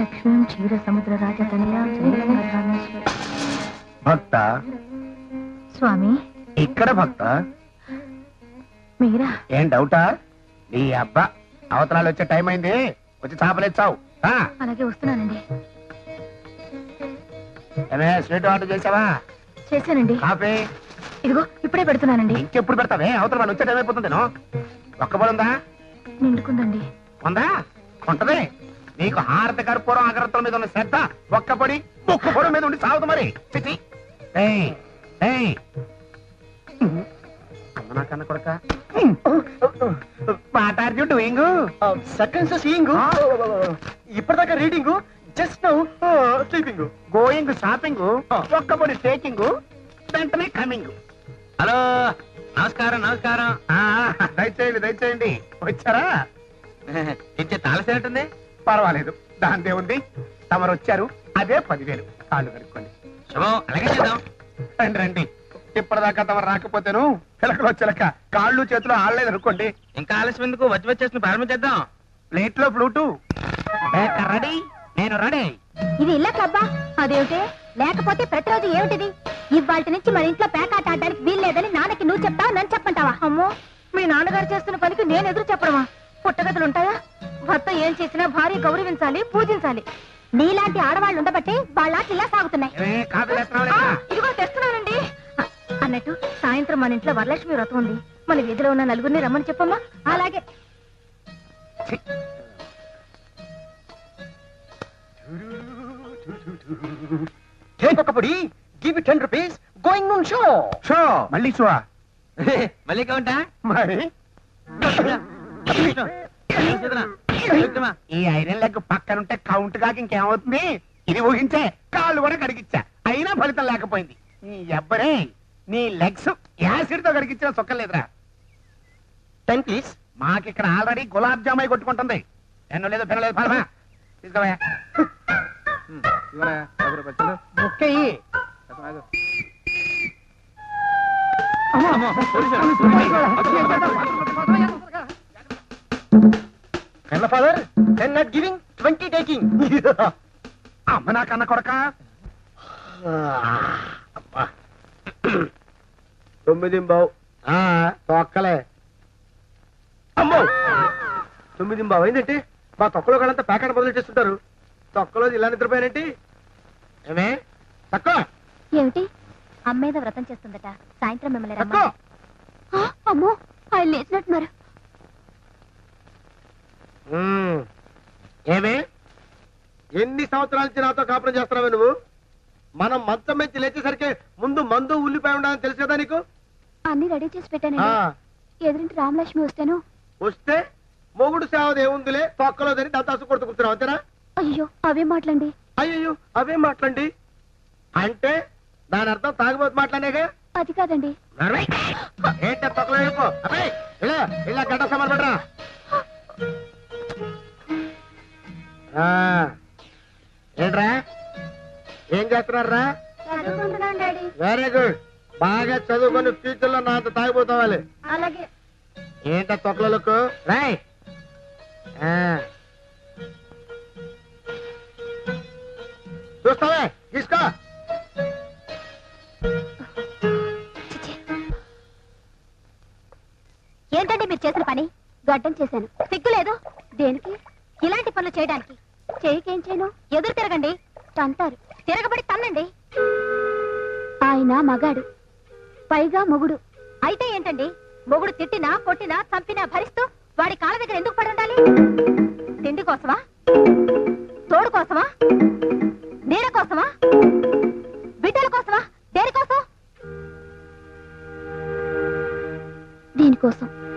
లక్ష్మీం క్షీర సముద్ర రాజతనయ శ్రీరంగధామేశ్వరి భక్త స్వామి ఇక్కడ భక్త మీరా ఏం డౌటా నీ అబ్బా అవతరాలు వచ్చే టైం అయింది వచ్చి చేపలేచ్చావు అలాగే వస్తున్నానండి ఏమే స్వీట్ ఆర్డర్ చేసావా చేశానండి కాఫీ ఇదిగో ఇప్పుడే పెడుతున్నానండి ఇంకెప్పుడు పెడతావే అవతల వాళ్ళు వచ్చే టైం అయిపోతుంది ఒక్క పొడి ఉందా నిండుకుందండి ఉందా ఉంటది నీకు హారతి కర్పూరం అగరత్తుల మీద ఉన్న శ్రద్ధ ఒక్క పొడి ఒక్క పొడి మీద ఉండి సాగుతు మరి చిచి ఏయ్, ఏయ్. అమ్మ నా కన్న కొడక what are you doing seconds seeing ఇప్పటిదాకా reading just now sleeping going shopping ఒక్క పొడి టేకింగ్ వెంటనే కమింగ్ హలో నమస్కారం నమస్కారం దయచేయండి దయచేయండి వచ్చారా తెచ్చే తాళసేనట్టుంది పర్వాలేదు దాందే ఉంది తమరు వచ్చారు అదే పదివేలు కాళ్ళు కడుక్కోండి శుభం అలాగే చేద్దాం రండి రండి ఇప్పటిదాకా తమరు రాకపోతేను పిలకలు వచ్చేలక కాళ్ళు చేతులు ఆడలేదు అనుకోండి ఇంకా ఆలస్యం ఎందుకు వచ్చి వచ్చేసిన ప్రారంభించేద్దాం ప్లేట్ లో ఫ్లూటు రెడీ నేను రెడీ ఇది ఇల్ల క్లబ్బా అదేమిటి లేకపోతే ప్రతిరోజు ఏమిటిది ఇవాళ నుంచి మన ఇంట్లో పేకాట ఆడడానికి వీల్లేదని నాన్నకి నువ్వు చెప్తావా నన్ను చెప్పంటావా అమ్మో మీ నాన్నగారు చేస్తున్న పనికి నేను ఎదురు చెప్పడమా పుట్టగతులు ఉంటాయా భర్త ఏం చేసినా భార్య గౌరవించాలి పూజించాలి నీలాంటి ఆడవాళ్ళు ఉండబట్టే వాళ్ళ ఇలా సాగుతున్నాయి ఏమే, కాఫీ తెస్తున్నావా ఆ, లేదా? ఇదిగో తెస్తున్నానండి ఆ, అన్నట్టు సాయంత్రం మన ఇంట్లో వరలక్ష్మి వ్రతం ఉంది మన వీధిలో ఉన్న నలుగురిని రమ్మని చెప్పమ్మా అలాగే ఛీ, టేక్ ఒక పొడి give ten rupees going on show show మళ్ళీ షో మళ్ళీ కౌంటా మరి ఈ ఐరన్ లెగ్ పక్కనుంటే కౌంట్ కాక ఇంకేమవుతుంది ఇది ఊహించే కాళ్ళు కూడా కడిగిచ్చా అయినా ఫలితం లేకపోయింది నీ ఎవ్వరే నీ లెగ్స్ యాసిడ్ తో కడిగిచ్చిన సొక్కలేదురా టెన్ ప్లీజ్ మాకిక్కడ ఆల్రెడీ గులాబ్ జామ్ అయి కొట్టుకుంటుంది ఎన్నో లేదు పిల్లలేదు పరమా తీసుకోవా బుక్కయ్యి కన్న father ten not giving twenty taking అమ్మ నా కన్న కొడక తొమ్మిది బావు తొక్కలే అమ్మో తొమ్మిది బావు ఏంటంటే మా తొక్కలో వాళ్ళంతా ప్యాకెట్ మొదలు చేస్తుంటారు తొక్కలో ఇలా నిద్రపోయానంటే ఏమే తక్కువ ఏమిటి అమ్మేద వ్రతం చేస్తుందట సాయంత్రం మిమ్మల్ని తక్కువ రమ్మని ఆ, అమ్మో ఆయన లేచినట్టున్నారు ఏమే ఎన్ని సంవత్సరాల నుంచి నాతో కాపురం చేస్తున్నావే నువ్వు మనం మంచం మెచ్చి లేచేసరికి ముందు మందు ఉల్లిపాయ ఉండాలని తెలుసు కదా నీకు అన్ని రెడీ చేసి పెట్టానండి ఆ, ఎదురింటి రామలక్ష్మి వస్తేను వస్తే మొగుడు సేవది ఏముందిలే తొక్కలో తిని దత్తాసు కొడుతూ కూర్చున్నావు అంతేనా అయ్యో అవే మాటలండి అయ్యో అవే మాట్లాడండి అంటే దాని అర్థం తాగుబోతు మాట్లాడేగా అది కాదండి ఏంట తొక్కలో వెళ్ళిపో అబ్బాయి ఇలా ఇలా గడ్డ సమాన్ పడరా ఏంట్రా ఏం చేస్తున్నారా చదువుకుంటున్నాను డాడీ వెరీ గుడ్ బాగా చదువుకొని ఫ్యూచర్ లో నా అంత తాగిపోతావాలి అలాగే ఏంట తొక్కలకు రాయ్ ఆ. చూస్తావే తీసుకో ఏంటండి మీరు చేసిన పని గడ్డం చేశాను సిగ్గు లేదు దేనికి ఇలాంటి పనులు చేయడానికి చేయికేం చేయను ఎదురు తిరగండి తంతారు తిరగబడి తన్నండి ఆయన మగాడు పైగా మొగుడు అయితే ఏంటండి మొగుడు తిట్టినా కొట్టినా చంపినా భరిస్తూ వాడి కాళ్ళ దగ్గర ఎందుకు పడి ఉండాలి తిండి కోసమా తోడు కోసమా నీడ కోసమా బిడ్డల కోసమా దేనికోసం దీనికోసం